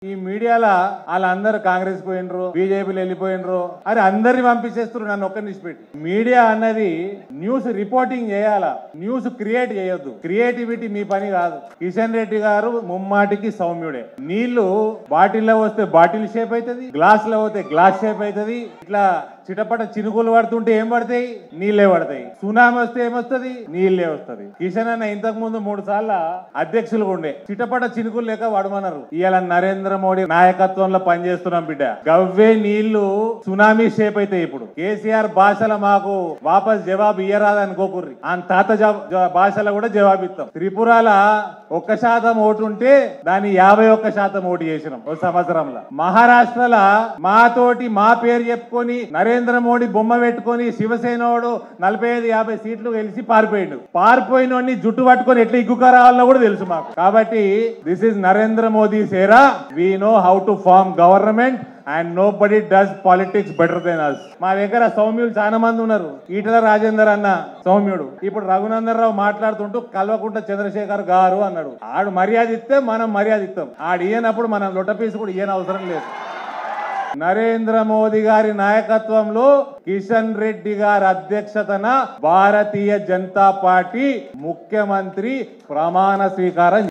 ఈ మీడియాలో వాళ్ళందరూ కాంగ్రెస్ పోయినరు బీజేపీలు వెళ్ళిపోయినరు అరే అందరిని పంపించేస్తారు నన్ను ఒక్కరిని నిలిచిపెట్టి మీడియా అన్నది న్యూస్ రిపోర్టింగ్ చేయాలా న్యూస్ క్రియేట్ చేయొద్దు క్రియేటివిటీ మీ పని కాదు కిషన్ రెడ్డి గారు ముమ్మాటికి సౌమ్యుడే నీళ్లు బాటిల్లో వస్తే బాటిల్ షేప్ అవుతుంది గ్లాస్ లో పోతే గ్లాస్ షేప్ అవుతుంది ఇట్లా చిటపట చినుకులు పడుతుంటే ఏం పడతాయి నీళ్ళే పడతాయి సునామీ వస్తే ఏమొస్తుంది నీళ్ళే వస్తుంది కిషన్ అన్న ఇంతకు ముందు మూడు సార్లు అధ్యక్షులు ఉండే చిటపట చినుకులు లేక పడమన్నారు ఇవాళ నరేంద్ర మోడీ నాయకత్వంలో పనిచేస్తున్నాం బిడ్డ గవ్వే నీళ్లు సునామీ షేప్ అవుతాయి ఇప్పుడు కేసీఆర్ భాషలో మాకు వాపస్ జవాబు ఇయ్యరాదు అనుకోకుర్రి ఆ తాత జవా- జవా- భాషలో కూడా జవాబు ఇస్తాం త్రిపురాల ఒక్క శాతం ఓటు ఉంటే దాన్ని యాభై ఒక్క శాతం ఓటు చేసినాం ఒక సంవత్సరంలో మహారాష్ట్రలో మాతోటి మా పేరు చెప్పుకొని నరేంద్ర మోడీ బొమ్మ పెట్టుకొని శివసేనోడు నలభై ఐదు యాభై సీట్లు గెలిచి పారిపోయిండు పారిపోయినోడిని జుట్టు పట్టుకొని ఎట్లా ఇగ్గుక రావాలో కూడా తెలుసు మాకు కాబట్టి దిస్ ఇస్ నరేంద్ర మోదీ సేరా we know how to form government and nobody does politics better than us మా దగ్గర సౌమ్యులు చాలా మంది ఉన్నారు ఈటల రాజేందర్ అన్న సౌమ్యుడు ఇప్పుడు రఘునందన్ రావు మాట్లాడుతుంటూ కల్వకుంట చంద్రశేఖర్ గారు అన్నాడు ఆడు మర్యాద ఇస్తే మనం మర్యాద ఇస్తాం ఆడు ఇయ్యనప్పుడు మనం లొట్టపీసు కూడా ఇయ్యని అవసరం లేదు నరేంద్ర మోదీ గారి నాయకత్వంలో కిషన్ రెడ్డి గారి అధ్యక్షతన భారతీయ జనతా పార్టీ ముఖ్యమంత్రి ప్రమాణ స్వీకారం